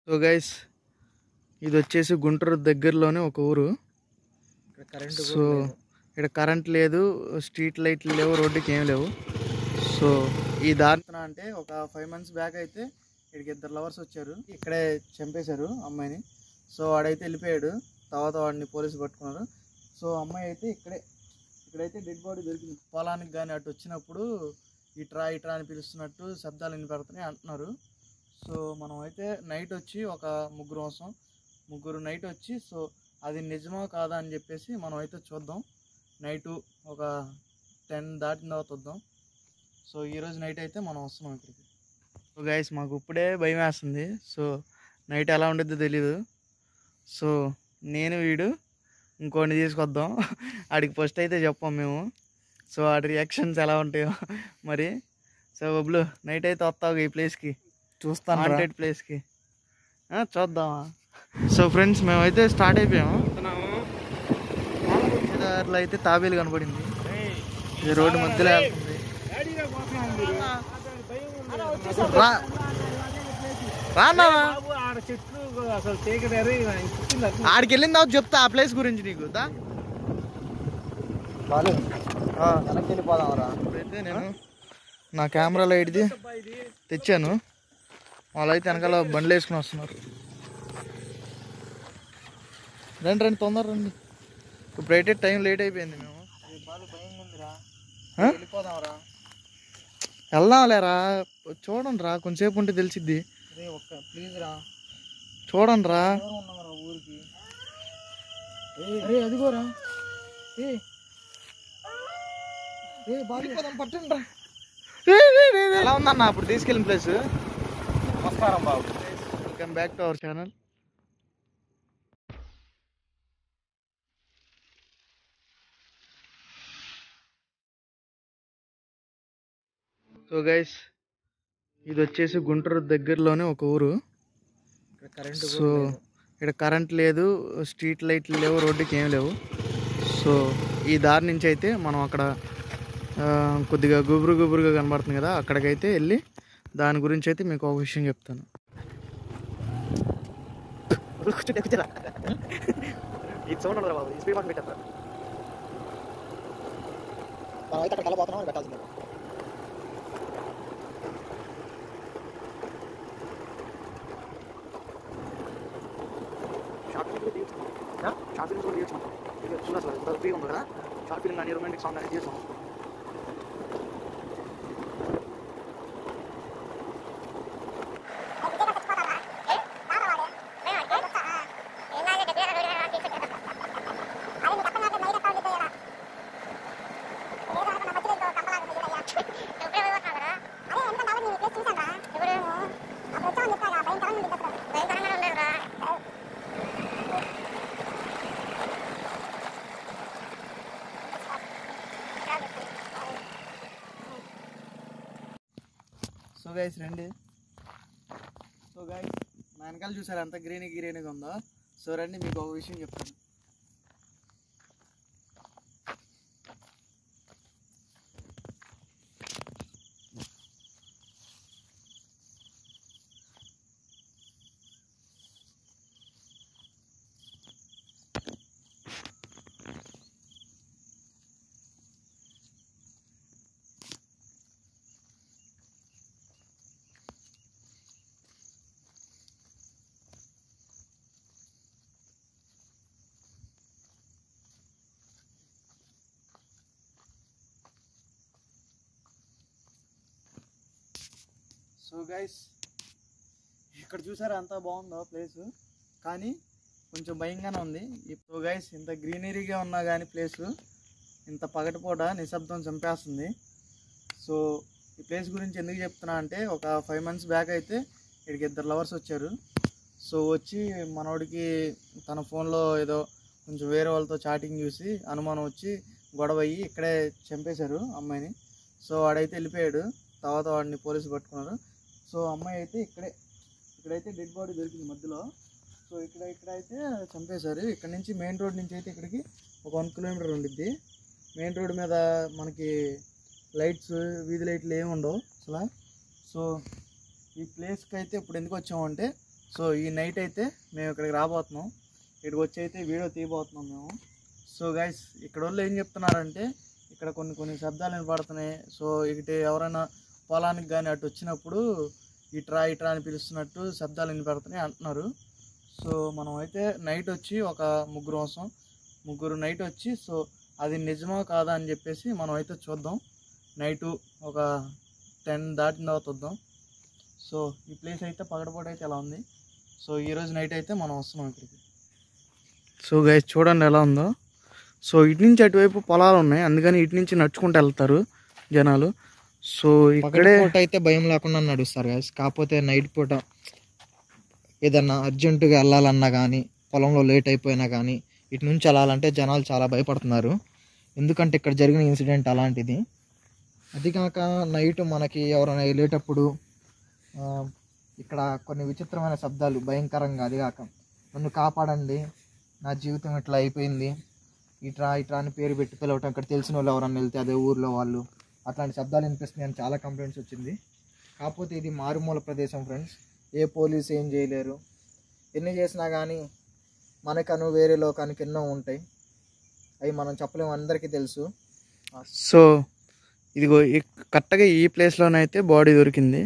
So guys ఇది వచ్చేసి గుంటూరు దగ్గరలోనే ఒక ఊరు కరెంట్ సో ఇక్కడ కరెంట్ లేదు స్ట్రీట్ లైట్లు లేవు రోడ్డుకి ఏం లేవు సో ఈ దారి అంటే ఒక ఫైవ్ మంత్స్ బ్యాక్ అయితే ఇక్కడికి ఇద్దరు లవర్స్ వచ్చారు ఇక్కడే చంపేశారు అమ్మాయిని సో వాడైతే వెళ్ళిపోయాడు తర్వాత వాడిని పోలీసు పట్టుకున్నారు సో అమ్మాయి అయితే ఇక్కడే ఇక్కడైతే డెడ్ బాడీ దొరికింది పొలానికి కానీ అటు వచ్చినప్పుడు ఇట్రా ఇట్రా అని పిలుస్తున్నట్టు శబ్దాలు వినిపెడుతున్నాయి అంటున్నారు సో మనం అయితే నైట్ వచ్చి ఒక ముగ్గురు వస్తాం ముగ్గురు నైట్ వచ్చి సో అది నిజమా కాదా అని చెప్పేసి మనం అయితే చూద్దాం నైటు ఒక టెన్ దాటిన తర్వాత వద్దాం సో ఈరోజు నైట్ అయితే మనం వస్తున్నాం ఇక్కడికి సో గైస్ మాకు ఇప్పుడే భయం వేస్తుంది సో నైట్ ఎలా ఉండిద్దో తెలీదు సో నేను వీడు ఇంకోటి తీసుకొద్దాం ఆడికి ఫస్ట్ అయితే చెప్పాం మేము సో ఆడి రియాక్షన్స్ ఎలా ఉంటాయో మరి సో బబ్లు నైట్ అయితే వస్తావు ఈ ప్లేస్కి చూస్తాను వాంటెడ్ ప్లేస్కి చూద్దామా సో ఫ్రెండ్స్ మేమైతే స్టార్ట్ అయిపోయాము దారిలో అయితే తాబేలు కనపడింది ఇది రోడ్డు మధ్యలో వెళ్తుంది రా రానా చెట్లు అసలు తేగడారు ఆడికి వెళ్ళిన తర్వాత చెప్తా ఆ ప్లేస్ గురించి నీకు దా ఆ, వెనక్కి వెళ్ళిపోదాం రా ఇప్పుడైతే నేను నా కెమెరా లైట్ది తెచ్చాను వాళ్ళైతే వెనకాల బండ్లు వేసుకుని వస్తున్నారు రండి రండి తొందర రండి ఇప్పుడైతే టైం లేట్ అయిపోయింది మేము బాలు భయంగా ఉందిరా ఆ? వెళ్ళిపోదాం రా వెళ్దాం లేరా చూడండి రా కొంచెంసేపు ఉంటే తెలిసిద్ది రే ఒక్క ప్లీజ్ రా చూడండి రా దూరం ఉన్నాం రా ఊరికి అరే అదిగోరా ఏ ఏ బాలు పట్టండి రా ఎలా ఉందన్న అప్పుడు తీసుకెళ్ళిన ప్లేస్ నమస్కారం బాబు welcome back to our channel so guys ఇది వచ్చేసి గుంటూరు దగ్గరలోనే ఒక ఊరు ఇక్కడ కరెంట్ సో ఇక్కడ కరెంట్ లేదు స్ట్రీట్ లైట్లు లేవు రోడ్డుకి ఏం లేవు సో ఈ దారి నుంచి అయితే మనం అక్కడ ఆ, కొద్దిగా గుబురు గుబురుగా కనబడుతుంది కదా అక్కడికైతే వెళ్ళి దాని గురించి అయితే మీకు ఒక విషయం చెప్తాను ఇది సౌండ్ ఉండదు బాబు స్పీడ్ మాత్రం పెట్టారు మనం అయితే అక్కడ కలబోతున్నాం అని పెట్టాల్సిందే షార్ట్ ఫిల్మ్ తీయచ్చు షార్ట్ ఫిల్మ్స్ కూడా తీయచ్చు చూడ అసలు ఎంత ఫ్రీగా ఉంది కదా షార్ట్ ఫిల్మ్ కానీ రొమాంటిక్ సాంగ్ కానీ తీయచ్చు సో గైస్ రండి సో గైస్ నా వెనకాల చూసారు ఎంత గ్రీన్ గ్రీన్గా ఉందో సో రండి మీకు ఒక విషయం చెప్తాను సో గైస్ ఇక్కడ చూసారా ఎంత బాగుందో ప్లేస్ కానీ కొంచెం భయంగానే ఉంది సో గైస్ ఇంత గ్రీనరీగా ఉన్నా కానీ ప్లేస్ ఇంత పగటిపూట నిశ్శబ్దం చంపేస్తుంది సో ఈ ప్లేస్ గురించి ఎందుకు చెప్తున్నా అంటే ఒక ఫైవ్ మంత్స్ బ్యాక్ అయితే ఇక్కడికి ఇద్దరు లవర్స్ వచ్చారు సో వచ్చి మనోడికి తన ఫోన్లో ఏదో కొంచెం వేరే వాళ్ళతో చాటింగ్ చూసి అనుమానం వచ్చి గొడవ అయ్యి ఇక్కడే చంపేశారు అమ్మాయిని సో వాడైతే వెళ్ళిపోయాడు తర్వాత వాడిని పోలీసు పట్టుకున్నారు సో అమ్మాయి అయితే ఇక్కడే ఇక్కడైతే డెడ్ బాడీ దొరికింది మధ్యలో సో ఇక్కడ ఇక్కడ అయితే చంపేశారు ఇక్కడ నుంచి మెయిన్ రోడ్ నుంచి అయితే ఇక్కడికి ఒక వన్ కిలోమీటర్ ఉండిద్ది మెయిన్ రోడ్ మీద మనకి లైట్స్ వీధి లైట్లు ఏమి ఉండవు అసలు సో ఈ ప్లేస్కి అయితే ఇప్పుడు ఎందుకు వచ్చామంటే సో ఈ నైట్ అయితే మేము ఇక్కడికి రాబోతున్నాం ఇక్కడికి వచ్చి అయితే వీడియో తీయబోతున్నాం మేము సో గైస్ ఇక్కడ వాళ్ళు ఏం చెప్తున్నారంటే ఇక్కడ కొన్ని కొన్ని శబ్దాలు వినపడుతున్నాయి సో ఇటు ఎవరైనా పొలానికి కానీ అటు వచ్చినప్పుడు ఇట్రా ఇట్రా అని పిలుస్తున్నట్టు శబ్దాలు వినపడుతున్నాయి అంటున్నారు సో మనం అయితే నైట్ వచ్చి ఒక ముగ్గురు వస్తాం ముగ్గురు నైట్ వచ్చి సో అది నిజమా కాదా అని చెప్పేసి మనం అయితే చూద్దాం నైటు ఒక టెన్ దాటిన తర్వాత వద్దాం సో ఈ ప్లేస్ అయితే పగడపోటు అయితే ఎలా ఉంది సో ఈరోజు నైట్ అయితే మనం వస్తున్నాం ఇక్కడికి సో గైస్ చూడండి ఎలా ఉందో సో ఇటు నుంచి అటువైపు పొలాలు ఉన్నాయి అందుకని ఇటు నుంచి నడుచుకుంటూ వెళ్తారు జనాలు సో ఇక్కడే పూట అయితే భయం లేకుండా నడుస్తారు guys. కాకపోతే నైట్ పూట ఏదన్నా అర్జెంటుగా వెళ్ళాలన్నా కానీ పొలంలో లేట్ అయిపోయినా కానీ ఇటు నుంచి వెళ్ళాలంటే జనాలు చాలా భయపడుతున్నారు ఎందుకంటే ఇక్కడ జరిగిన ఇన్సిడెంట్ అలాంటిది అది కాక నైట్ మనకి ఎవరైనా వెళ్ళేటప్పుడు ఆ, ఇక్కడ కొన్ని విచిత్రమైన శబ్దాలు భయంకరంగా అది కాక నన్ను కాపాడండి నా జీవితం ఇట్లా అయిపోయింది ఇట్రా ఇట్రా అని పేరు పెట్టి పిలవటం ఇక్కడ తెలిసిన వాళ్ళు ఎవరన్నా వెళ్తే అదే ఊర్లో వాళ్ళు అట్లాంటి శబ్దాలు వినిపిస్తున్నాయి అని చాలా కంప్లైంట్స్ వచ్చింది కాకపోతే ఇది మారుమూల ప్రదేశం ఫ్రెండ్స్ ఏ పోలీస్ ఏం చేయలేరు ఎన్ని చేసినా కానీ మనకను వేరే లోకానికి ఎన్నో ఉంటాయి అవి మనం చెప్పలేము అందరికీ తెలుసు సో ఇదిగో ఈ- కరెక్ట్గా ఈ ప్లేస్లోనైతే బాడీ దొరికింది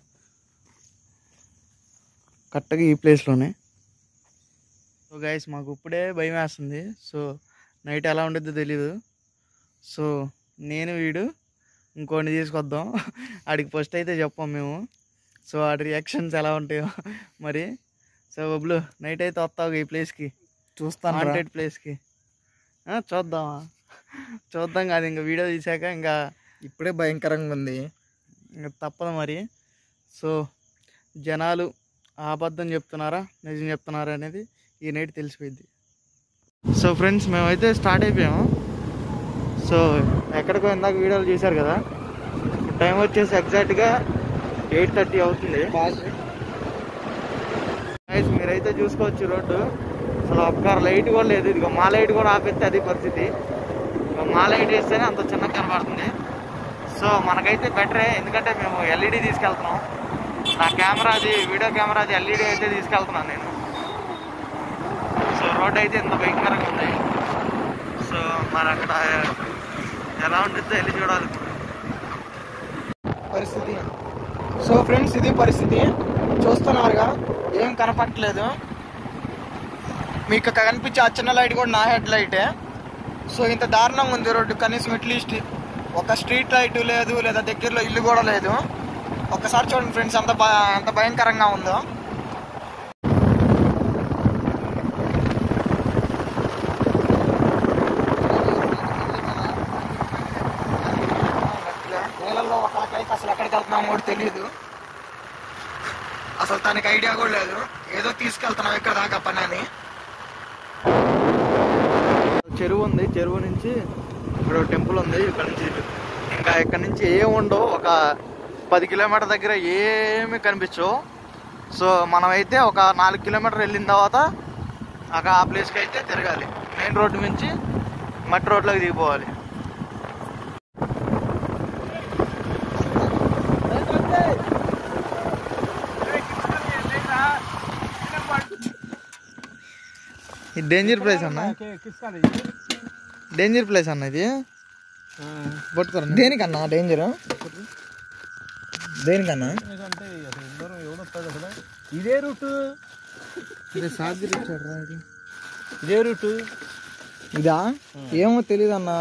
కరెక్ట్గా ఈ ప్లేస్లోనే సో గైస్ మాకు ఇప్పుడే భయం వేస్తుంది సో నైట్ ఎలా ఉండిద్దో తెలీదు సో నేను వీడు ఇంకోటి తీసుకొద్దాం ఆడికి ఫస్ట్ అయితే చెప్పాం మేము సో ఆడి రియాక్షన్స్ ఎలా ఉంటాయో మరి సో బబ్లు నైట్ అయితే వస్తావు ఈ ప్లేస్కి చూస్తాను వాంటెడ్ ప్లేస్కి చూద్దామా చూద్దాం కాదు ఇంకా వీడియో తీసాక ఇంకా ఇప్పుడే భయంకరంగా ఉంది ఇంకా తప్పదు మరి సో జనాలు అబద్ధం చెప్తున్నారా నిజం చెప్తున్నారా అనేది ఈ నైట్ తెలిసిపోయింది సో ఫ్రెండ్స్ మేమైతే స్టార్ట్ అయిపోయాము సో ఎక్కడికో ఇందాక వీడియోలు చూశారు కదా టైం వచ్చేసి ఎగ్జాక్ట్గా ఎయిట్ థర్టీ అవుతుంది గైస్ మీరైతే చూసుకోవచ్చు రోడ్డు అసలు ఒక్క లైట్ కూడా లేదు ఇదిగో మా లైట్ కూడా ఆపేస్తే అది పరిస్థితి ఇదిగో మా లైట్ వేస్తేనే అంత చిన్నగా కనబడుతుంది సో మనకైతే బెటరే ఎందుకంటే మేము ఎల్ఈడి తీసుకెళ్తున్నాం నా కెమెరాది వీడియో కెమెరాది ఎల్ఈడి అయితే తీసుకెళ్తున్నాను నేను సో రోడ్ అయితే ఎంత భయంకరంగా ఉంది సో మరి అక్కడ ఎలా ఉంటుందో వెళ్ళి చూడాలి పరిస్థితి సో ఫ్రెండ్స్ ఇది పరిస్థితి చూస్తున్నారుగా ఏం కనపట్లేదు మీకు కనిపించే ఆ చిన్న లైట్ కూడా నా హెడ్ లైటే సో ఇంత దారుణంగా ఉంది రోడ్డు కనీసం అట్లీస్ట్ ఒక స్ట్రీట్ లైట్ లేదు లేదా దగ్గరలో ఇల్లు కూడా లేదు ఒక్కసారి చూడండి ఫ్రెండ్స్ అంత భ- ఎంత భయంకరంగా ఉందో నీళ్ళల్లో ఒక కైకి అసలు ఎక్కడికి వెళ్తున్నామో కూడా తెలియదు అసలు తనకి ఐడియా కూడా లేదు ఏదో తీసుకెళ్తున్నాం ఇక్కడ దాకా పని అని చెరువు ఉంది చెరువు నుంచి ఇక్కడ టెంపుల్ ఉంది ఇక్కడ నుంచి ఇటు. ఇంకా ఇక్కడ నుంచి ఏం ఉండవు ఒక పది కిలోమీటర్ దగ్గర ఏమి కనిపించవు సో మనమైతే ఒక నాలుగు కిలోమీటర్ వెళ్ళిన తర్వాత అక్కడ ఆ ప్లేస్కి అయితే తిరగాలి మెయిన్ రోడ్డు నుంచి మట్టి రోడ్లోకి దిగిపోవాలి ఇది డేంజర్ ప్లేస్ అన్న డేంజర్ ప్లేస్ అన్న ఇది పట్టుకోరండి దేనికన్నా డేంజర్ దేనికన్నా ఇదే రూట్ సాగిరి ఇచ్చాడు రా ఇది ఇదే రూట్ ఇదా ఏమో తెలియదు అన్నా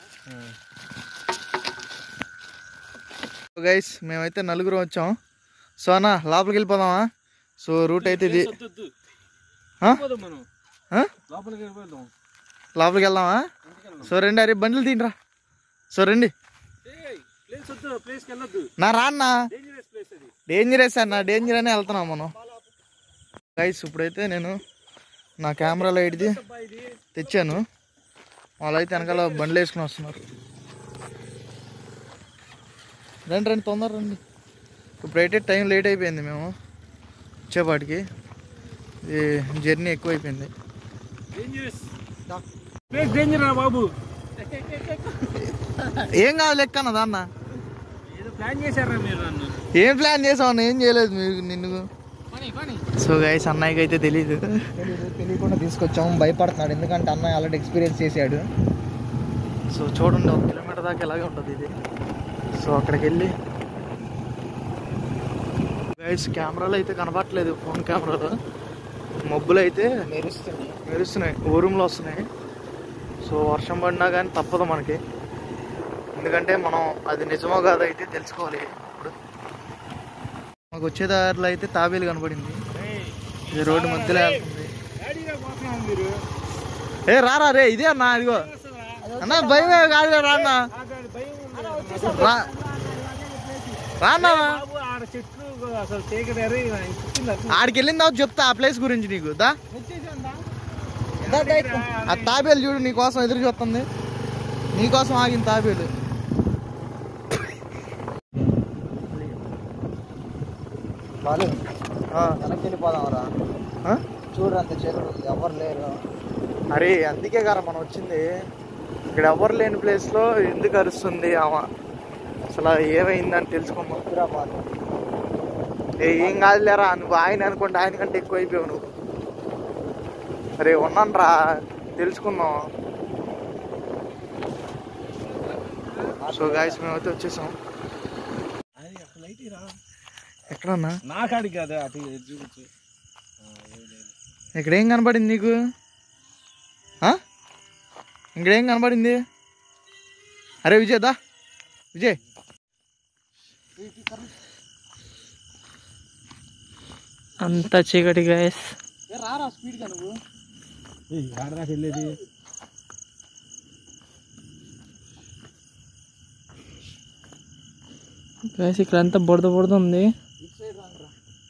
గైస్ మేమైతే నలుగురు వచ్చాం సో అన్న లోపలికి వెళ్ళిపోదామా సో రూట్ అయితే ఇది ఆ? మనం ఆ? లోపలికి వెళ్ళిపోదాం లోపలికి వెళ్దామా సో రండి అరే బండ్లు తినరా సో రండి ప్లేస్ వద్దు ప్లేస్కి వెళ్ళొద్దు నా రాన్నా డేంజరస్ ప్లేస్ అది డేంజరస్ అన్న డేంజర్ అనే వెళ్తున్నాం మనం గైస్ ఇప్పుడైతే నేను నా కెమెరా లైట్ది తెచ్చాను వాళ్ళైతే వెనకాల బండ్లు వేసుకుని వస్తున్నారు రండి రండి తొందర రండి ఇప్పుడైతే టైం లేట్ అయిపోయింది మేము వచ్చేపాటికి ఇది జర్నీ ఎక్కువైపోయింది డేంజరస్ ప్లేస్ డేంజర్ రా బాబు ఏం కాదు లెక్క అన్న దాన్న ఏదో ప్లాన్ చేశారా మీరు నన్ను ఏం ప్లాన్ చేసావు అన్న ఏం చేయలేదు మీరు నిన్ను సో గైస్ అన్నయ్యకి అయితే తెలియదు తెలీదు తెలియకుండా తీసుకొచ్చాము భయపడుతున్నాడు ఎందుకంటే అన్నయ్య ఆల్రెడీ ఎక్స్పీరియన్స్ చేశాడు సో చూడండి ఒక కిలోమీటర్ దాకా ఇలాగే ఉంటుంది ఇది సో అక్కడికి వెళ్ళి గైస్ కెమెరాలు అయితే కనపట్లేదు ఫోన్ కెమెరాలు మబ్బులు అయితే మెరుస్తుంది మెరుస్తున్నాయి ఊరుములు వస్తున్నాయి సో వర్షం పడినా కానీ తప్పదు మనకి ఎందుకంటే మనం అది నిజమో కాదో అయితే తెలుసుకోవాలి ఇప్పుడు మాకు వచ్చే దారిలో అయితే తాబేలు కనపడింది ఇది రోడ్డు మధ్యలో వెళ్తుంది డాడీగా పోతున్నాం మీరు ఏ రారా రే ఇదే అన్న ఇదిగో అన్న భయమే కాదులే రా అన్న ఆగాడు, భయం ఉంది. రా రా అన్న బాబు ఆడ చెట్లు అసలు చీకటి ఆడికి వెళ్ళిన తర్వాత చెప్తా ఆ ప్లేస్ గురించి నీకు దా ఆ తాబేలు చూడు నీ కోసం ఎదురు చూస్తుంది నీ కోసం ఆగింది తాబేలు వాళ్ళు ఆ, వెనక్కి వెళ్ళిపోదాం రా ఆ? చూడు అంత చీకటి ఉంది ఎవరు లేరు అరే అందుకే కదా మనం వచ్చింది ఇక్కడ ఎవరు లేని ప్లేస్ లో ఎందుకు అరుస్తుంది ఆమె అసలు ఏమైందని తెలుసుకుందాం హైదరాబాద్ ఏ ఏం కాదులేరా నువ్వు ఆయన అనుకుంటే ఆయన కంటే ఎక్కువ అయిపోయావు నువ్వు అరే ఉన్నాను రా తెలుసుకుందాం సో గాయస్ మేమైతే వచ్చేసాం ఎక్కడన్నా నా కాడికి కాదు అటు చూపించు ఇక్కడ ఏం కనబడింది నీకు ఆ? ఇక్కడ ఏం కనబడింది అరే విజయ్ దా విజయ్ అంతా చీకటి గాయస్ రారా స్పీడ్గా నువ్వు ఆడదాకా వెళ్ళేది గాయస్ ఇక్కడ అంతా బుడద బుడద ఉంది ఇటు సైడ్ రాను రా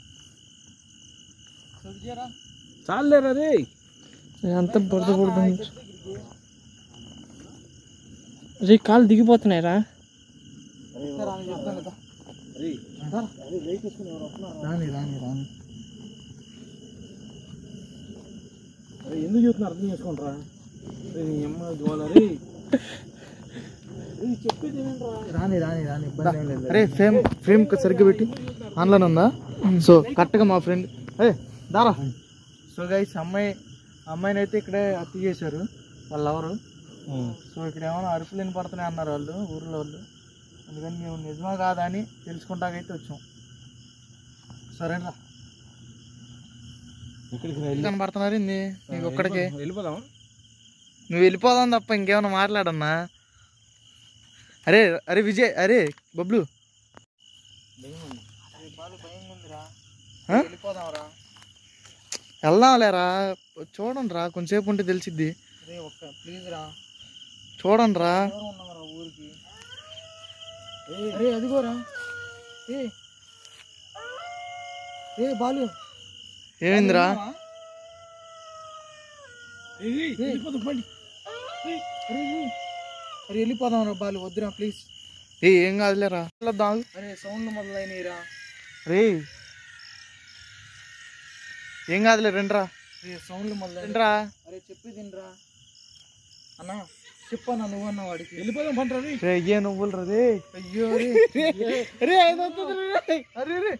సో విజయరా చాలేరా రే అంతా బుడద బుడద ఉంది రే కాలు దిగిపోతున్నాయి రా రాని చెప్తాను కదా రే రాని రాని రాని అరే ఎందుకు చెప్తున్నా అర్థం చేసుకుంటారా రే నీ అమ్మ గోల రే రే, చెప్పేది ఏమేంట్రా రాని రాని రాని ఇబ్బంది ఏం లేదు అరే ఫ్రేమ్ ఫ్రేమ్ సరిగ్గా పెట్టి ఆన్లైన్ ఉందా సో కరెక్ట్గా మా ఫ్రెండ్ ఏ దారా సో గైస్ అమ్మాయి అమ్మాయిని అయితే ఇక్కడే హత్య చేశారు వాళ్ళు ఎవరు సో ఇక్కడ ఏమైనా అరుపులు వినపడుతున్నాయి అన్నారు వాళ్ళు ఊర్లో వాళ్ళు అందుకని మేము నిజమా కాదా అని తెలుసుకుంటాకైతే వచ్చాం సరేనా ఇక్కడికి రా కనపడుతున్నారు ఇంది నీకు ఒక్కడికే వెళ్ళిపోదాం నువ్వు వెళ్ళిపోదాం తప్ప ఇంకేమైనా మాట్లాడన్నా అరే అరే విజయ్ అరే బబ్లు ఆ? వెళ్ళిపోదాం రా వెళ్దాం లేరా చూడండి రా కొంచెంసేపు ఉంటే తెలిసిద్ది రే ఒక్క ప్లీజ్ రా చూడండి రా దూరం ఉన్నాం రా ఊరికి అరే అదిగోరా ఏ ఏ బాలు ఏమైందిరా వెళ్ళిపోదాం పండి అరే ఏ. అరే వెళ్ళిపోదాం రా బాలు వద్దురా ప్లీజ్ ఏ ఏం కాదులేరా వెళ్దాం అరే సౌండ్లు మొదలైనరా రే ఏం కాదులే రండిరా అరే సౌండ్లు మొదలైన రండిరా అరే చెప్పి తినరా అన్నా చెప్పన్నా నువ్వన్నా వాడికి వెళ్ళిపోదాం పంటరా రే రే ఏ నువ్వులు రా రే అయ్యో రే రే రే అరే రే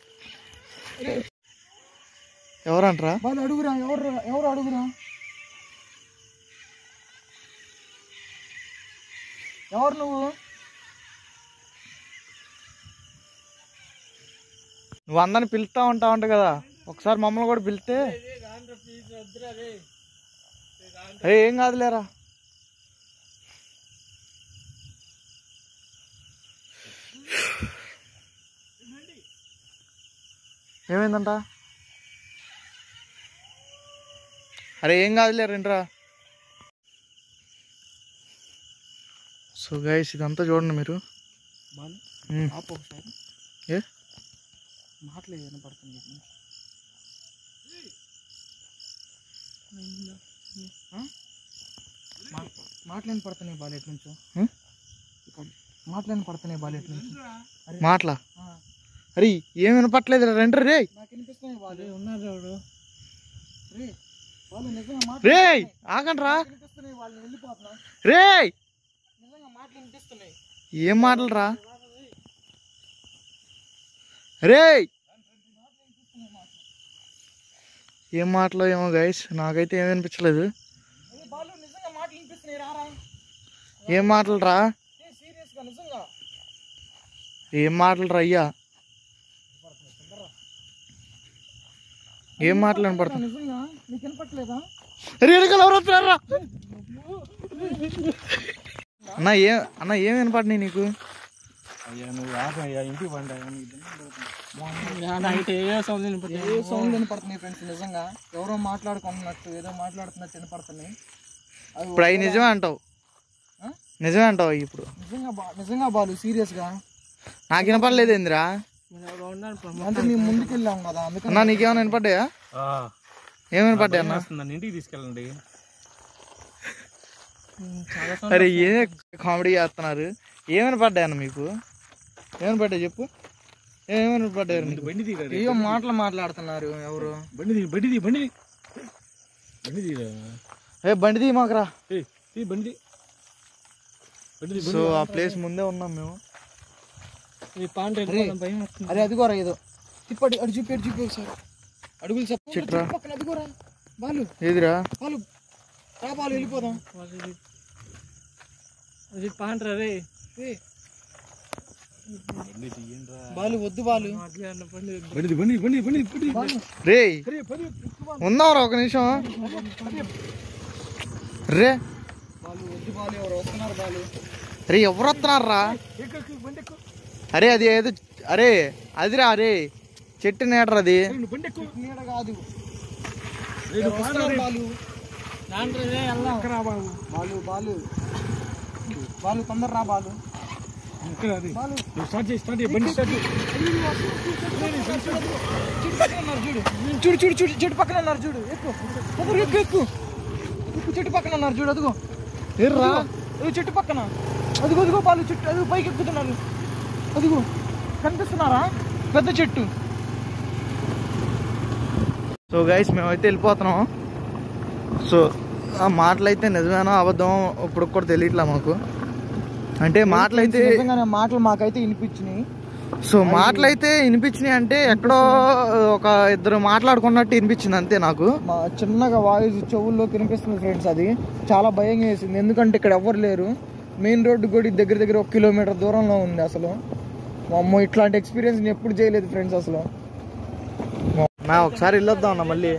ఎవరంటరా బాలు అడుగురా ఎవరు ఎవరు అడుగురా ఎవరు నువ్వు నువ్వు అందరిని పిలుస్తా ఉంటావు అంట కదా ఒకసారి మమ్మల్ని కూడా పిలిస్తే అరే ఏం కాదులేరా ఏమైందంట అరే ఏం కాదులే రండిరా సో గైస్ ఇదంతా చూడండి మీరు బాలు ఉమ్. ఆపు ఒకసారి ఏ మాటలేదు వినపడుతుంది నీకు. ఆ? మా- మాటలేని పడుతున్నాయి బాలు ఎటు నుంచో హ్మ్? మాటలేని పడుతున్నాయి బాలు ఎటు నుంచి మాటలా ఆ, అరే ఏం వినపట్లేదు రండి రే నాకు వినిపిస్తున్నాయి బాలు ఉన్నారు ఎవడు రే వాళ్ళు నిజంగా మాట రే ఆగండి రా వినిపిస్తున్నాయి వాళ్ళు వెళ్ళిపోతున్నా రే నిజంగా మాటలు వినిపిస్తున్నాయి ఏం మాటలు రా రే ఏం మాటలో ఏమో గైస్ నాకైతే ఏమీ అనిపించలేదు బాలు నిజంగా మాటలు వినిపిస్తున్నాయి రారా ఏం మాటలు రా సీరియస్ గా నిజంగా ఏం మాటలు రా అయ్యా ఏం మాటలు వినపడుతుంది నిజంగా నీకు వినపట్లేదా రేణుకలు ఎవరు వస్తున్నారా అన్న ఏ అన్న ఏం వినపడినాయి నీకు అయ్యా నువ్వు ఆపయ్యా ఇంటికి పండి ఏ సౌండ్ వినపడుతున్నాయి ఫ్రెండ్స్ నిజంగా ఎవరో మాట్లాడుకుంటున్నట్టు ఏదో మాట్లాడుతున్నట్టు వినపడుతున్నాయి అవి ఇప్పుడు అవి నిజమే అంటావు ఆ? నిజమే అంటావు అవి ఇప్పుడు నిజంగా బా నిజంగా బాలు సీరియస్ గా నాకు వినపడలేదు ఏందిరా అంటే మేము ముందుకు వెళ్ళాం కదా అందుకని అన్న నీకేమైనా వినపడ్డాయా ఏం వినపడ్డాయి అన్న నన్ను ఇంటికి తీసుకెళ్ళండి అరే ఏ కామెడీ చేస్తున్నారు ఏమైనా పడ్డాయి అన్న మీకు ఏమైనా పడ్డాయి చెప్పు ఏమైనా పడ్డారు నీకు బండి దిగారు ఏయో మాటలు మాట్లాడుతున్నారు ఎవరు బండి దిగి బండి దిగి బండి దిగి బండి దిగిరా ఏ బండి తీ మాకురా ఏయ్ తీ బండి దిగి. బండి దిగి, సో ఆ ప్లేస్ ముందే ఉన్నాం మేము అరే అదిగోరా ఏదో తిప్పటి అడు చూపి అడు చూపి ఒకసారి అడుగులు చెప్పు చిట్రా. పక్కన అదిగోరా బాలు ఏదిరా బాలు రా బాలు వెళ్ళిపోదాం ఏ, బండి దిగండ్రా. బాలు వద్దు బాలు బండి దిగి, బండి దిగి, బండి దిగి, బండి దిగి, బండి దిగి. బాలు రే అరే, బండి దిగి. ఉన్నావురా ఒక నిమిషం రే బాలు వద్దు బాలు ఎవరు వస్తున్నారు బాలు అరే ఎవరు వస్తున్నారా ఎక్కు, ఎక్కు, బండి ఎక్కు. అరే అది ఏదో అరే అదిరా అరే చెట్టు నేటరా అది ఏయ్, నువ్వు బండి ఎక్కు. నీడ కాదు ఏయ్, నువ్వు పాడు వస్తున్నారు రే. బాలు ఎక్కరా బాబు. బాలు బాలు బాలు తొందర రా బాలు ఇక్కడ అది. బాలు నువ్వు స్టార్ట్ చేయి స్టార్ట్ చేయి బండి స్టార్ట్ చేయి చెట్టు పక్కన ఉన్నారు చూడు చూడు చూడు చూడు చెట్టు పక్కన ఉన్నారు చూడు ఎక్కు తొందరగా ఎక్కు ఎక్కు ఎక్కు చెట్టు పక్కన ఉన్నారు చూడు అదిగో ఎర్రా అదిగో చెట్టు పక్కన అదిగో అదిగో బాలు చెట్టు అదిగో పైకి ఎక్కుతున్నారు అదిగో కనిపిస్తున్నారా పెద్ద చెట్టు సో గైస్ మేమైతే వెళ్ళిపోతున్నాం సో ఆ మాటలు అయితే నిజమేనో అబద్ధం ఇప్పుడు కూడా తెలియట్లా మాకు అంటే మాటలు అయితే నిజంగానే మాటలు మాకైతే వినిపించినాయి సో మాటలు అయితే వినిపించినాయి అంటే ఎక్కడో ఒక ఇద్దరు మాట్లాడుకున్నట్టు వినిపించింది అంతే నాకు మా చిన్నగా వాయిస్ చెవుల్లో కనిపిస్తుంది ఫ్రెండ్స్ అది చాలా భయంగా వేసింది ఎందుకంటే ఇక్కడ ఎవరు లేరు మెయిన్ రోడ్డు కూడా దగ్గర దగ్గర ఒక కిలోమీటర్ దూరంలో ఉంది అసలు మా అమ్మ ఇట్లాంటి ఎక్స్పీరియన్స్ నేను ఎప్పుడు చేయలేదు ఫ్రెండ్స్ అసలు నా ఒకసారి వెళ్ళొద్దాం అన్న మళ్ళీ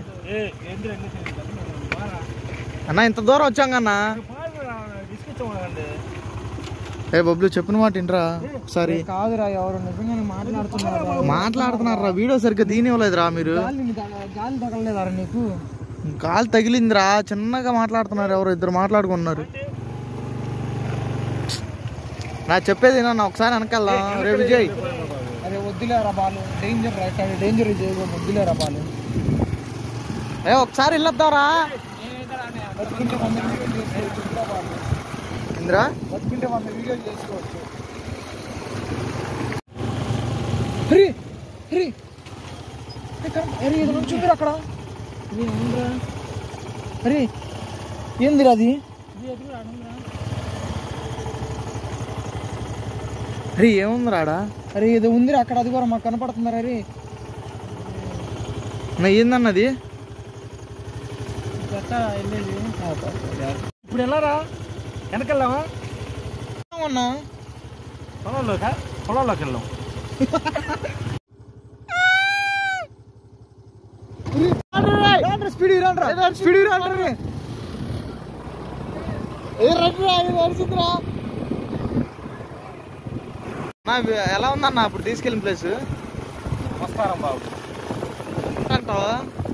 అన్న ఇంత దూరం వచ్చాం కన్నా ఏ బబ్లు చెప్పిన మాట ఇంట్రా ఒకసారి కాదురా ఎవరు నిజంగానే మాట్లాడుతున్నారు మాట్లాడుతున్నారా వీడియో సరిగ్గా దీనివ్వలేదురా మీరు గాలి ని తగ- గాలి తగలలేదారా నీకు కాలు తగిలిందిరా చిన్నగా మాట్లాడుతున్నారు ఎవరు ఇద్దరు మాట్లాడుకున్నారు నా చెప్పేది నా ఒకసారి వెనకెళ్దాం రే విజయ్ అదే వద్దులేరా బాలు డేంజర్ రైట్ డేంజర్ చేయకూడదు వద్దులేరా బాలు ఏ ఒకసారి వెళ్ళొద్దాంరా బతుకుంటే వంద వీడియోలు చేసుకోవచ్చు ఇంకా బాలు ఇందిరా బతుకుంటే వంద వీడియోలు చేసుకోవచ్చు హరి హరి హరి ఇది నుంచి ఉందిరా అక్కడ హరి ఏందిరా అది రే ఏముంది రాడా అరే ఇది ఉందిరా అక్కడ అది కూడా మాకు కనపడుతుందా హరి నా ఏందన్నది ఇప్పుడు వెళ్ళారా వెనకెళ్దామా అన్నా పొలంలోకా పొలంలోకి వెళ్దాం స్పీడ్ రండి స్పీడ్ రండి ఏ రండి రా ఇది వరిసిందిరా నా ఎలా ఉందన్న అప్పుడు తీసుకెళ్ళిన ప్లేస్ వస్తారం బాబు అంటావా